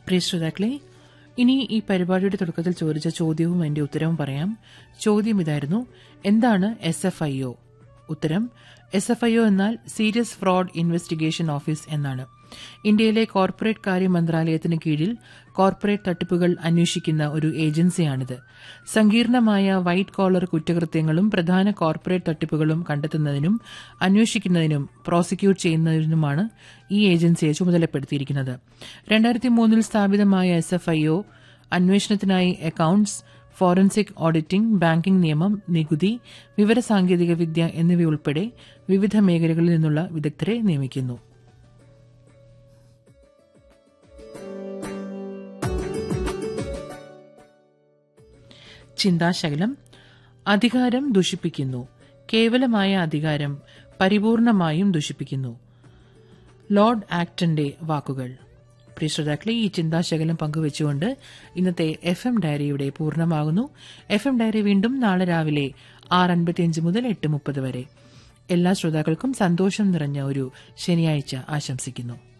പ്രിയ ശ്രോതാക്കളെ ഇനി ഈ പരിപാടിയുടെ തുടക്കത്തിൽ ചോദിച്ച ചോദ്യവും എന്റെ ഉത്തരവും പറയാം ചോദ്യം ഇതായിരുന്നു എന്താണ് എസ് എഫ് ഐ ഒ ഉത്തരം എസ് എഫ് ഐ ഒ എന്നാൽ സീരിയസ് ഫ്രോഡ് ഇൻവെസ്റ്റിഗേഷൻ ഓഫീസ് എന്നാണ് ഇന്ത്യയിലെ കോർപ്പറേറ്റ് കാര്യ മന്ത്രാലയത്തിന് കീഴിൽ കോർപ്പറേറ്റ് തട്ടിപ്പുകൾ അന്വേഷിക്കുന്ന ഒരു ഏജൻസിയാണിത് സങ്കീർണമായ വൈറ്റ് കോളർ കുറ്റകൃത്യങ്ങളും പ്രധാന കോർപ്പറേറ്റ് തട്ടിപ്പുകളും കണ്ടെത്തുന്നതിനും അന്വേഷിക്കുന്നതിനും പ്രോസിക്യൂട്ട് ചെയ്യുന്നതിനുമാണ് ഈ ഏജൻസിയെ ചുമതലപ്പെടുത്തിയിരിക്കുന്നത് രണ്ടായിരത്തി മൂന്നിൽ സ്ഥാപിതമായ എസ് എഫ് ഐ ഒ അന്വേഷണത്തിനായി അക്കൌണ്ട്സ് ഫോറൻസിക് ഓഡിറ്റിംഗ് ബാങ്കിംഗ് നിയമം നികുതി വിവരസാങ്കേതിക വിദ്യ എന്നിവയുൾപ്പെടെ വിവിധ മേഖലകളിൽ നിന്നുള്ള വിദഗ്ധരെ നിയമിക്കുന്നു ചിന്താശകലം അധികാരം ദുഷിപ്പിക്കുന്നു കേവലമായ അധികാരം പരിപൂർണമായും ദുഷിപ്പിക്കുന്നു ലോർഡ് ആക്ടന്റെ വാക്കുകൾ പ്രിയ ശ്രോതാക്കളെ ഈ ചിന്താശകലം പങ്കുവച്ചുകൊണ്ട് ഇന്നത്തെ എഫ് എം ഡയറിയുടെ പൂർണ്ണമാകുന്നു എഫ് എം ഡയറി വീണ്ടും നാളെ രാവിലെ ആറ് അൻപത്തിയഞ്ച് മുതൽ എട്ട് മുപ്പത് വരെ എല്ലാ ശ്രോതാക്കൾക്കും സന്തോഷം നിറഞ്ഞ ഒരു ശനിയാഴ്ച ആശംസിക്കുന്നു